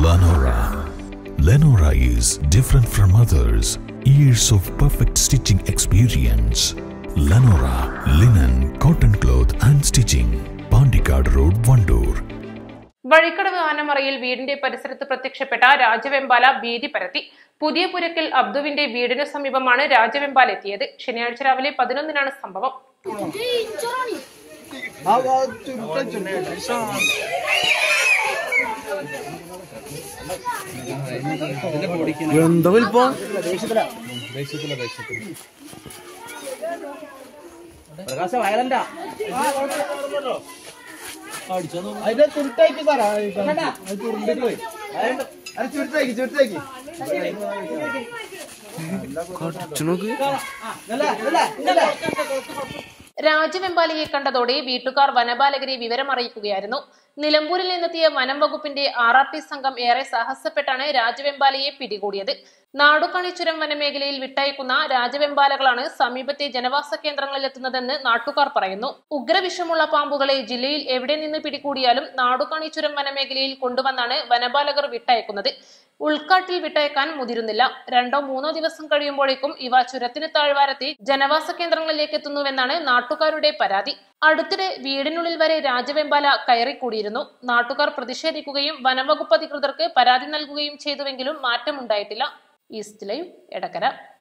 Lenora. Lenora is different from others. Years of perfect stitching experience. Lenora linen, cotton cloth and stitching. Pandikad Road, Vandoor. Vazhikkadavu ആനമറയിൽ വീടിന്റെ പരിസരത്ത് പ്രത്യക്ഷപ്പെട്ട രാജവെമ്പാല ഭീതി പരത്തി പുതിയ പുരക്കിൽ അബ്ദുവിന്റെ വീടിനു സമീപമാണ് രാജവെമ്പാല എത്തിയത് ശനിയാഴ്ച രാവിലെ പതിനൊന്നിനാണ് സംഭവം എന്താ വലിപ്പം പ്രകാശ വയലന്റാ അതിന്റെ തുരുട്ടാക്കി തരാ അത് തുരുണ്ടിട്ട് പോയി അത് ചുരുട്ടാക്കി ചുരുട്ടാക്കി നോക്ക് രാജവെമ്പാലയെ കണ്ടതോടെ വീട്ടുകാർ വനപാലകരെ വിവരമറിയിക്കുകയായിരുന്നു നിലമ്പൂരിൽ നിന്നെത്തിയ വനം വകുപ്പിന്റെ ആർ ആർ ടി സംഘം ഏറെ സാഹസപ്പെട്ടാണ് രാജവെമ്പാലയെ പിടികൂടിയത് നാടുകാണി ചുരം വനമേഖലയിൽ വിട്ടയക്കുന്ന രാജവെമ്പാലകളാണ് സമീപത്തെ ജനവാസ കേന്ദ്രങ്ങളിൽ എത്തുന്നതെന്ന് നാട്ടുകാർ പറയുന്നു ഉഗ്രവിഷമുള്ള പാമ്പുകളെ ജില്ലയിൽ എവിടെ നിന്ന് പിടികൂടിയാലും നാടുകാണി ചുരം വനമേഖലയിൽ കൊണ്ടുവന്നാണ് വനപാലകർ വിട്ടയക്കുന്നത് ഉൾക്കാട്ടിൽ വിട്ടയക്കാൻ മുതിരുന്നില്ല രണ്ടോ മൂന്നോ ദിവസം കഴിയുമ്പോഴേക്കും ഇവ ചുരത്തിന് താഴ്വാരത്തെ ജനവാസ കേന്ദ്രങ്ങളിലേക്ക് എത്തുന്നുവെന്നാണ് നാട്ടുകാരുടെ പരാതി അടുത്തിടെ വീടിനുള്ളിൽ വരെ രാജവെമ്പാല കയറിക്കൂടിയിരുന്നു നാട്ടുകാർ പ്രതിഷേധിക്കുകയും വനംവകുപ്പ് അധികൃതർക്ക് പരാതി നൽകുകയും ചെയ്തുവെങ്കിലും മാറ്റമുണ്ടായിട്ടില്ല ഈസ്റ്റ് ലൈവ് എടക്കര